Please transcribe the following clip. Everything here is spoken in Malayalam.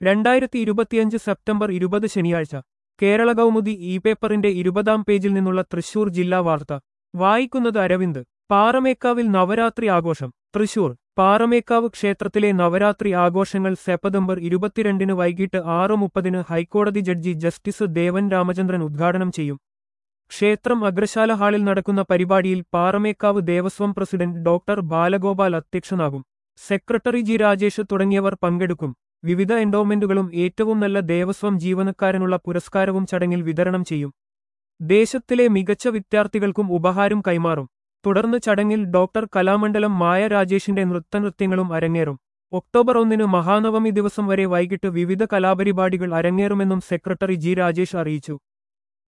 രണ്ടായിരത്തി ഇരുപത്തിയഞ്ച് സെപ്റ്റംബർ ഇരുപത് ശനിയാഴ്ച കേരള കൗമുദി ഇ പേപ്പറിന്റെ ഇരുപതാം പേജിൽ നിന്നുള്ള തൃശൂർ ജില്ലാ വാർത്ത വായിക്കുന്നത് അരവിന്ദ് പാറമേക്കാവിൽ നവരാത്രി ആഘോഷം തൃശൂർ പാറമേക്കാവ് ക്ഷേത്രത്തിലെ നവരാത്രി ആഘോഷങ്ങൾ സെപ്റ്റംബർ ഇരുപത്തിരണ്ടിന് വൈകിട്ട് ആറ് മുപ്പതിന് ഹൈക്കോടതി ജഡ്ജി ജസ്റ്റിസ് ദേവൻ രാമചന്ദ്രൻ ഉദ്ഘാടനം ചെയ്യും ക്ഷേത്രം അഗ്രശാല ഹാളിൽ നടക്കുന്ന പരിപാടിയിൽ പാറമേക്കാവ് ദേവസ്വം പ്രസിഡന്റ് ഡോക്ടർ ബാലഗോപാൽ അധ്യക്ഷനാകും സെക്രട്ടറി ജി രാജേഷ് തുടങ്ങിയവർ പങ്കെടുക്കും വിവിധ എൻഡോമെന്റുകളും ഏറ്റവും നല്ല ദേവസ്വം ജീവനക്കാരനുള്ള പുരസ്കാരവും ചടങ്ങിൽ വിതരണം ചെയ്യും ദേശത്തിലെ മികച്ച വിദ്യാർത്ഥികൾക്കും ഉപഹാരം കൈമാറും തുടർന്ന് ചടങ്ങിൽ ഡോക്ടർ കലാമണ്ഡലം മായ രാജേഷിന്റെ നൃത്തനൃത്യങ്ങളും അരങ്ങേറും ഒക്ടോബർ ഒന്നിന് മഹാനവമി ദിവസം വരെ വൈകിട്ട് വിവിധ കലാപരിപാടികൾ അരങ്ങേറുമെന്നും സെക്രട്ടറി ജി രാജേഷ് അറിയിച്ചു